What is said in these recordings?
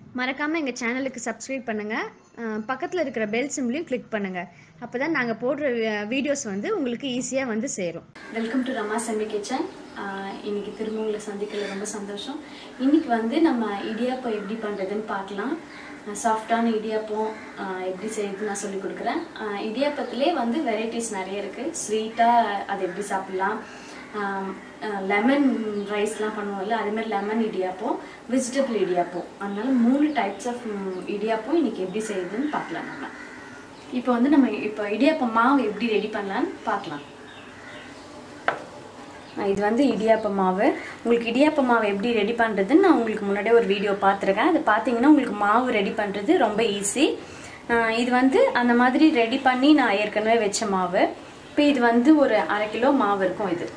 மறக்காமல் எங்கள் சேனலுக்கு சப்ஸ்கிரைப் பண்ணுங்கள் பக்கத்தில் இருக்கிற பெல் சிம்லையும் கிளிக் பண்ணுங்கள் அப்போ தான் நாங்கள் போடுற வீடியோஸ் வந்து உங்களுக்கு ஈஸியாக வந்து சேரும் welcome to Rama Chemmi kitchen இன்னைக்கு திரும்ப உங்களை சந்திக்கல ரொம்ப சந்தோஷம் இன்னைக்கு வந்து நம்ம இடியாப்பம் எப்படி பண்ணுறதுன்னு பார்க்கலாம் சாஃப்டான இடியாப்பம் ஆஹ் எப்படி செய்யுது நான் சொல்லி கொடுக்குறேன் ஆஹ் இடியாப்பத்திலே வந்து வெரைட்டிஸ் நிறைய இருக்குது ஸ்வீட்டாக அது எப்படி சாப்பிட்லாம் லெமன் ரைஸ்லாம் பண்ணுவோம்ல அதே மாதிரி லெமன் இடியாப்பம் வெஜிடபிள் இடியாப்பம் அதனால மூணு டைப்ஸ் ஆஃப் இடியாப்பம் இன்னைக்கு எப்படி செய்யுதுன்னு பார்க்கலாம் நம்ம இப்போ வந்து நம்ம இப்போ இடியாப்பம் மாவு எப்படி ரெடி பண்ணலான்னு பார்க்கலாம் ஆஹ் இது வந்து இடியாப்ப மாவு உங்களுக்கு இடியாப்ப மாவு எப்படி ரெடி பண்ணுறதுன்னு நான் உங்களுக்கு முன்னாடியே ஒரு வீடியோ பார்த்துருக்கேன் அது பார்த்தீங்கன்னா உங்களுக்கு மாவு ரெடி பண்ணுறது ரொம்ப ஈஸி இது வந்து அந்த மாதிரி ரெடி பண்ணி நான் ஏற்கனவே வச்ச மாவு இப்போ இது வந்து ஒரு அரை கிலோ மாவு இருக்கும் இது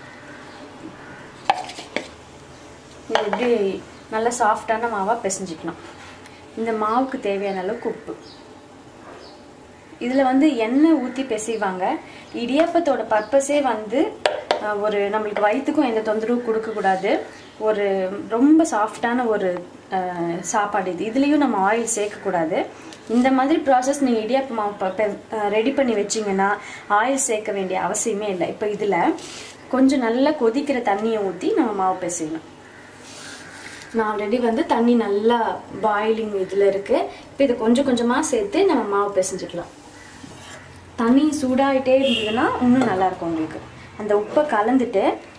இது எப்படி நல்லா சாஃப்டான மாவாக பிசைஞ்சிக்கணும் இந்த மாவுக்கு தேவையான அளவுக்கு உப்பு இதில் வந்து எண்ணெய் ஊற்றி பிசைவாங்க இடியாப்பத்தோட பர்பஸே வந்து அஹ், ஒரு நம்மளுக்கு வயிற்றுக்கும் எந்த தொந்தரவும் கொடுக்கக்கூடாது ஒரு ரொம்ப சாஃப்டான ஒரு அஹ், சாப்பாடு இது இதுலேயும் நம்ம ஆயில் சேர்க்கக்கூடாது இந்த மாதிரி ப்ராசஸ் நீங்கள் இடியாப்ப மாவு ரெடி பண்ணி வச்சிங்கன்னா ஆயில் சேர்க்க வேண்டிய அவசியமே இல்லை இப்போ இதில் கொஞ்சம் நல்லா கொதிக்கிற தண்ணியை ஊற்றி நம்ம மாவு பிசையணும் நான் ஆல்ரெடி வந்து தண்ணி நல்லா பாயிலிங் இதில் இருக்குது இப்போ இது கொஞ்சம் கொஞ்சமாக சேர்த்து நம்ம மாவு பிசைஞ்சுக்கலாம் தண்ணி சூடாயிட்டே இருந்ததுன்னா இன்னும் நல்லா இருக்கும் உங்களுக்கு அந்த உப்பை கலந்துட்டு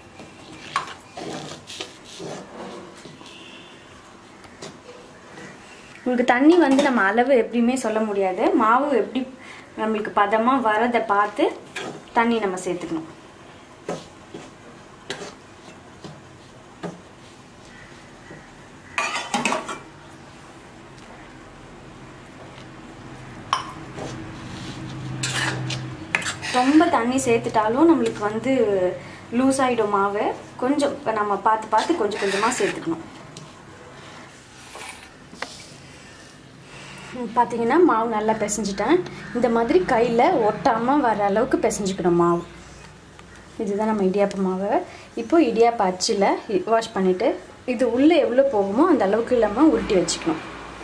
உங்களுக்கு தண்ணி வந்து நம்ம அளவு எப்படியுமே சொல்ல முடியாது மாவு எப்படி நம்மளுக்கு பதமாக வரதை பார்த்து தண்ணி நம்ம சேர்த்துக்கணும் ரொம்ப தண்ணி சேர்த்துட்டாலும் நம்மளுக்கு வந்து லூஸ் ஆகிடும் மாவு கொஞ்சம் இப்போ நம்ம பார்த்து பார்த்து கொஞ்சம் கொஞ்சமாக சேர்த்துக்கணும் ம், பார்த்தீங்கன்னா மாவு நல்லா பிசைஞ்சிட்டேன் இந்த மாதிரி கையில் ஒட்டாமல் வர அளவுக்கு பிசைஞ்சுக்கணும் மாவு இதுதான் நம்ம இடியாப்ப மாவு இப்போ இடியாப்ப அச்சில் வாஷ் பண்ணிவிட்டு இது உள்ளே எவ்வளோ போகுமோ அந்த அளவுக்கு இல்லாமல் உருட்டி வச்சுக்கணும்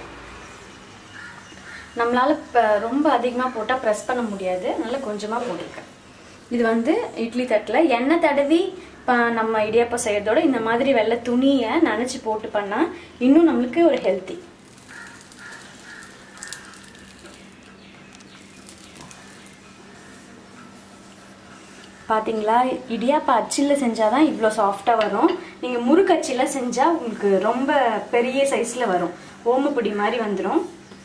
நம்மளால் இப்போ ரொம்ப அதிகமாக போட்டால் ப்ரெஸ் பண்ண முடியாது அதனால கொஞ்சமாக போட்டிருக்கேன் இது வந்து இட்லி தட்டில் எண்ணெய் தடவி இப்போ நம்ம இடியாப்பம் செய்கிறதோட இந்த மாதிரி வெள்ளை துணியை நனைச்சி போட்டு பண்ணால் இன்னும் நம்மளுக்கு ஒரு ஹெல்த்தி பார்த்தீங்களா இடியாப்பா அச்சில் செஞ்சால் தான் இவ்வளோ சாஃப்டாக வரும் நீங்கள் முறுக்கு அச்சில் செஞ்சால் உங்களுக்கு ரொம்ப பெரிய சைஸில் வரும் ஓமப்பொடி மாதிரி வந்துடும்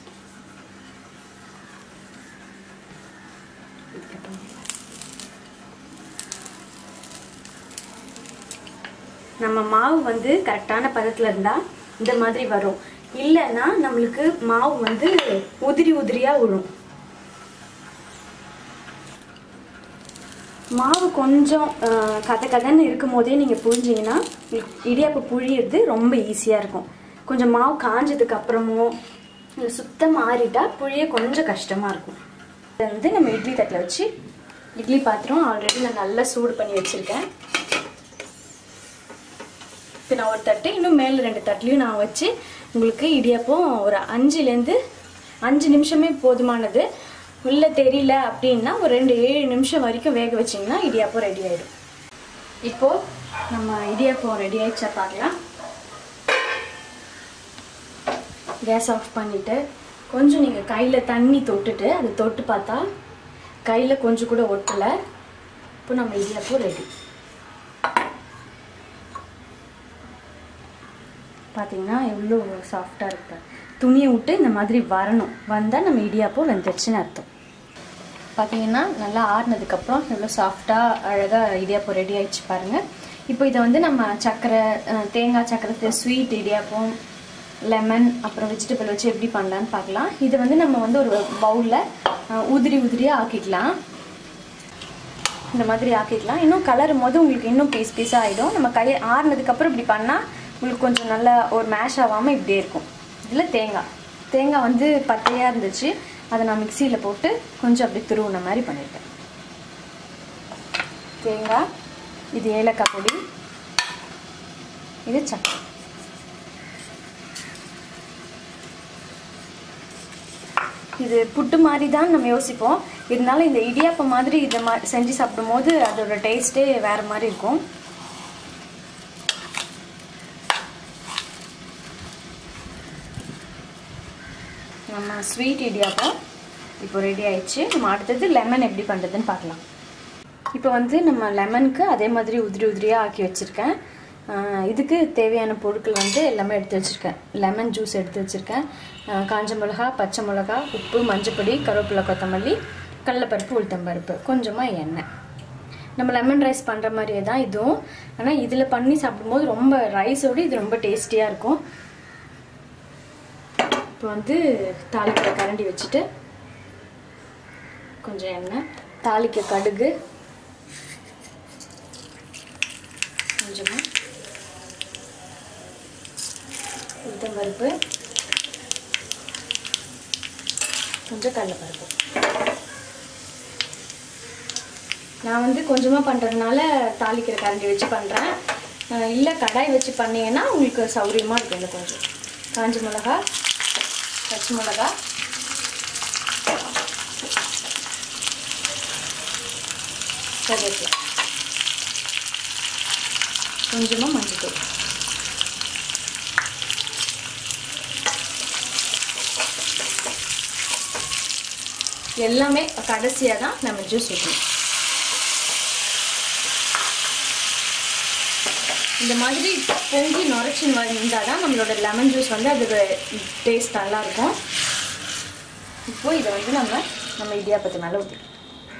நம்ம மாவு வந்து கரெக்டான பதத்தில் இருந்தால் இந்த மாதிரி வரும் இல்லைன்னா நம்மளுக்கு மாவு வந்து உதிரி உதிரியாக விழும் மாவு கொஞ்சம் அஹ், கத கதன்னு இருக்கும் போதே நீங்கள் புழிஞ்சிங்கன்னா உங்களுக்கு இடியாப்பம் புழியிறது ரொம்ப ஈஸியாக இருக்கும் கொஞ்சம் மாவு காஞ்சதுக்கு அப்புறமோ இல்லை சுத்தம் மாறிட்டா புழிய கொஞ்சம் கஷ்டமாக இருக்கும் இதை வந்து நம்ம இட்லி தட்டில் வச்சு இட்லி பாத்திரம் ஆல்ரெடி நான் நல்லா சூடு பண்ணி வச்சுருக்கேன் இப்போ நான் ஒரு தட்டு இன்னும் மேலே ரெண்டு தட்டுலையும் நான் வச்சு உங்களுக்கு இடியாப்பம் ஒரு அஞ்சுலேருந்து அஞ்சு நிமிஷமே போதுமானது உள்ளே தெரியல அப்படின்னா ஒரு ரெண்டு ஏழு நிமிஷம் வரைக்கும் வேக வச்சிங்கன்னா இடியாப்பம் ரெடி ஆகிடும் இப்போது நம்ம இடியாப்பம் ரெடி ஆயிடுச்சா பார்க்கலாம் கேஸ் ஆஃப் பண்ணிவிட்டு கொஞ்சம் நீங்கள் கையில் தண்ணி தொட்டுட்டு அதை தொட்டு பார்த்தா கையில் கொஞ்சம் கூட ஒட்டலை இப்போ நம்ம இடியாப்பம் ரெடி பார்த்தீங்கன்னா எவ்வளோ சாஃப்டாக இருக்கு துணியை விட்டு இந்த மாதிரி வரணும் வந்தால் நம்ம இடியாப்பம் வெந்துருச்சுன்னு அர்த்தம் பார்த்தீங்கன்னா நல்லா ஆறுனதுக்கப்புறம் எவ்வளோ சாஃப்டாக அழகாக இடியாப்பம் ரெடி ஆயிடுச்சு பாருங்கள் இப்போ இதை வந்து நம்ம சர்க்கரை அஹ், தேங்காய் சர்க்கரை ஸ்வீட் இடியாப்பம் லெமன் அப்புறம் வெஜிடபிள் வச்சு எப்படி பண்ணலான்னு பார்க்கலாம் இதை வந்து நம்ம வந்து ஒரு பவுலில் உதிரி உதிரியாக ஆக்கிக்கலாம் இந்த மாதிரி ஆக்கிக்கலாம் இன்னும் கலரும் போது உங்களுக்கு இன்னும் பீஸ் பீஸாக ஆகிடும் நம்ம கை ஆறுனதுக்கப்புறம் இப்படி பண்ணால் உங்களுக்கு கொஞ்சம் நல்லா ஒரு மேஷ் ஆகாமல் இப்படியே இருக்கும் இதில் தேங்காய் தேங்காய் வந்து பட்டையாக இருந்துச்சு அதை நான் மிக்சியில் போட்டு கொஞ்சம் அப்படி துருவுன மாதிரி பண்ணிட்டேன் தேங்காய் இது ஏலக்காய் பொடி இது சக்கரை இது புட்டு மாதிரி தான் நம்ம யோசிப்போம் இருந்தாலும் இந்த இடியாப்பம் மாதிரி இதை மா செஞ்சு சாப்பிடும்போது அதோட டேஸ்ட்டே வேறு மாதிரி இருக்கும் நம்ம ஸ்வீட் இடியாப்பம் இப்போ ரெடி ஆயிடுச்சு நம்ம அடுத்தது லெமன் எப்படி பண்ணுறதுன்னு பார்க்கலாம் இப்போ வந்து நம்ம லெமனுக்கு அதே மாதிரி உதிரி உதிரியாக ஆக்கி வச்சுருக்கேன் இதுக்கு தேவையான பொருட்கள் வந்து எல்லாமே எடுத்து வச்சுருக்கேன் லெமன் ஜூஸ் எடுத்து வச்சுருக்கேன் காஞ்ச மிளகா பச்சை மிளகா உப்பு மஞ்சப்பொடி கருவேப்பிலை கொத்தமல்லி கடலப்பருப்பு உளுத்தம்பருப்பு கொஞ்சமாக எண்ணெய் நம்ம லெமன் ரைஸ் பண்ணுற மாதிரியே தான் இதுவும் ஆனால் இதில் பண்ணி சாப்பிடும்போது ரொம்ப ரைஸோடு இது ரொம்ப டேஸ்டியாக இருக்கும் இப்போ வந்து தாளிக்கிற கரண்டி வச்சுட்டு கொஞ்சம் எண்ணெய் தாளிக்க கடுகு கொஞ்சமாக உளுத்தம்பருப்பு கொஞ்சம் கடலைப்பருப்பு நான் வந்து கொஞ்சமாக பண்ணுறதுனால தாளிக்கிற கரண்டி வச்சு பண்ணுறேன் இல்லை கடாய் வச்சு பண்ணீங்கன்னா உங்களுக்கு சௌரியமாக இருக்கும் இந்த கொஞ்சம் காஞ்ச மிளகா பச்சை மிளகா கருவேப்பிலை கொஞ்சமாக மஞ்சள் எல்லாமே கடைசியாக தான் நம்ம ஜூஸ் ஊற்றணும் இந்த மாதிரி பொங்கி நுரைச்சி இருந்தால் தான் நம்மளோட லெமன் ஜூஸ் வந்து அதோட டேஸ்ட் நல்லாயிருக்கும் இப்போ இதை வந்து நம்ம நம்ம இடியாப்பத்து மேலே ஊற்றிக்கலாம்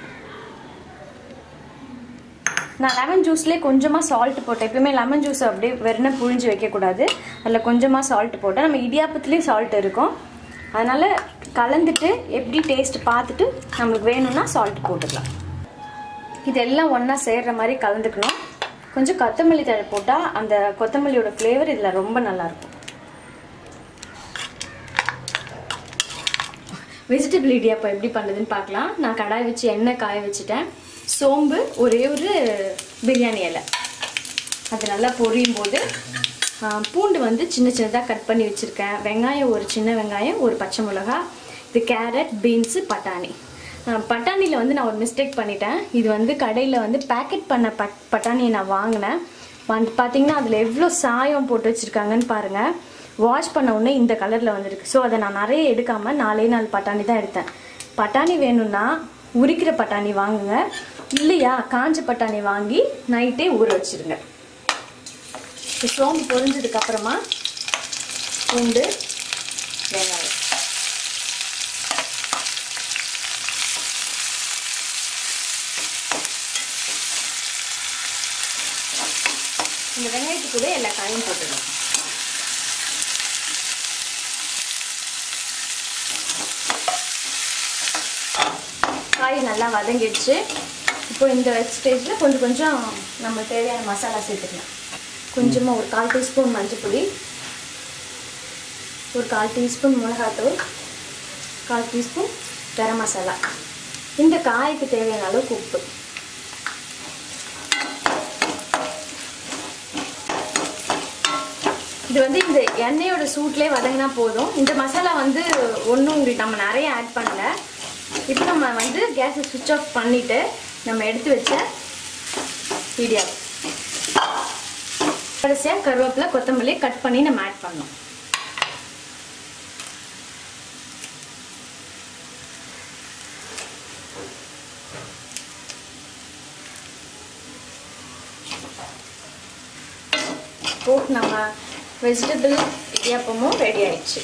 நான் லெமன் ஜூஸ்லேயே கொஞ்சமாக சால்ட் போட்டேன் எப்பயுமே லெமன் ஜூஸ் அப்படியே வெறும் புழிஞ்சு வைக்கக்கூடாது அதில் கொஞ்சமாக சால்ட் போட்டேன் நம்ம இடியாப்பத்துலேயும் சால்ட் இருக்கும் அதனால் கலந்துட்டு எப்படி டேஸ்ட் பார்த்துட்டு நம்மளுக்கு வேணும்னா சால்ட் போட்டுக்கலாம் இதெல்லாம் ஒன்றா சேர்கிற மாதிரி கலந்துக்கணும் கொஞ்சம் கொத்தமல்லி தழை போட்டால் அந்த கொத்தமல்லியோட ஃப்ளேவர் இதில் ரொம்ப நல்லாயிருக்கும் வெஜிடபிள் இடியாப்பம் எப்படி பண்ணுறதுன்னு பார்க்கலாம் நான் கடாய் வச்சு எண்ணெய் காய வச்சுட்டேன் சோம்பு ஒரே ஒரு பிரியாணி இலை அது நல்லா பொரியும் போது பூண்டு வந்து சின்ன சின்னதாக கட் பண்ணி வச்சுருக்கேன் வெங்காயம் ஒரு சின்ன வெங்காயம் ஒரு பச்சை மிளகா இது கேரட் பீன்ஸு பட்டாணி பட்டாணியில் வந்து நான் ஒரு மிஸ்டேக் பண்ணிட்டேன் இது வந்து கடையில் வந்து பேக்கெட் பண்ண பட் பட்டாணியை நான் வாங்கினேன் வந்து பார்த்தீங்கன்னா அதில் எவ்வளோ சாயம் போட்டு வச்சுருக்காங்கன்னு பாருங்கள் வாஷ் பண்ண உடனே இந்த கலரில் வந்துருக்கு ஸோ அதை நான் நிறைய எடுக்காமல் நாலே நாலு பட்டாணி தான் எடுத்தேன் பட்டாணி வேணும்னா உரிக்கிற பட்டாணி வாங்குங்க இல்லையா காஞ்ச பட்டாணி வாங்கி நைட்டே ஊற வச்சுருங்க இப்போ சோம்பு பொரிஞ்சதுக்கு அப்புறமா பூண்டு வெங்காயம் இந்த வெங்காயத்து கூட எல்லா காயும் போட்டுடணும் காய் நல்லா வதங்கிடுச்சு இப்போ இந்த ஸ்டேஜில் கொஞ்சம் கொஞ்சம் நம்ம தேவையான மசாலா சேர்த்துக்கலாம் கொஞ்சமாக ஒரு கால் டீஸ்பூன் மஞ்சள் பொடி ஒரு கால் டீஸ்பூன் மிளகாத்தூள் கால் டீஸ்பூன் கரம் மசாலா இந்த காய்க்கு தேவையான அளவுக்கு உப்பு இது வந்து இந்த எண்ணெயோட சூட்லேயே வதங்கினா போதும் இந்த மசாலா வந்து ஒன்றும் உங்களுக்கு நம்ம நிறைய ஆட் பண்ணல இப்போ நம்ம வந்து கேஸை சுவிட்ச் ஆஃப் பண்ணிவிட்டு நம்ம எடுத்து வச்ச இடியாப்பம் கடைசியாக கருவேப்பிலை கொத்தமல்லி கட் பண்ணி நம்ம ஆட் பண்ணோம் போட்டு நம்ம வெஜிடபிள் இடியாப்பமும் ரெடி ஆயிடுச்சு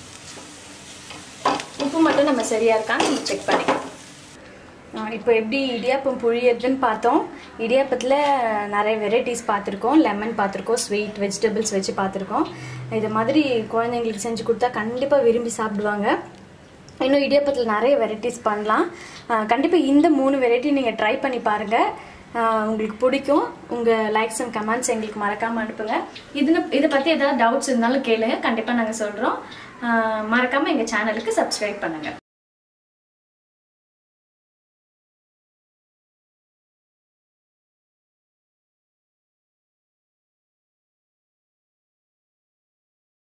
உப்பு மட்டும் நம்ம சரியா இருக்கான்னு நம்ம செக் பண்ணிக்கலாம் இப்போ எப்படி இடியாப்பம் புழியறதுன்னு பார்த்தோம் இடியாப்பத்தில் நிறைய வெரைட்டிஸ் பார்த்துருக்கோம் லெமன் பார்த்துருக்கோம் ஸ்வீட் வெஜிடபிள்ஸ் வச்சு பார்த்துருக்கோம் இது மாதிரி குழந்தைங்களுக்கு செஞ்சு கொடுத்தா கண்டிப்பாக விரும்பி சாப்பிடுவாங்க இன்னும் இடியாப்பத்தில் நிறைய வெரைட்டிஸ் பண்ணலாம் கண்டிப்பாக இந்த மூணு வெரைட்டி நீங்கள் ட்ரை பண்ணி பாருங்கள் உங்களுக்கு பிடிக்கும் உங்கள் லைக்ஸ் அண்ட் கமெண்ட்ஸ் எங்களுக்கு மறக்காமல் அனுப்புங்க இது இதை பற்றி ஏதாவது டவுட்ஸ் இருந்தாலும் கேளுங்க கண்டிப்பாக நாங்கள் சொல்கிறோம் மறக்காமல் எங்கள் சேனலுக்கு சப்ஸ்கிரைப் பண்ணுங்கள்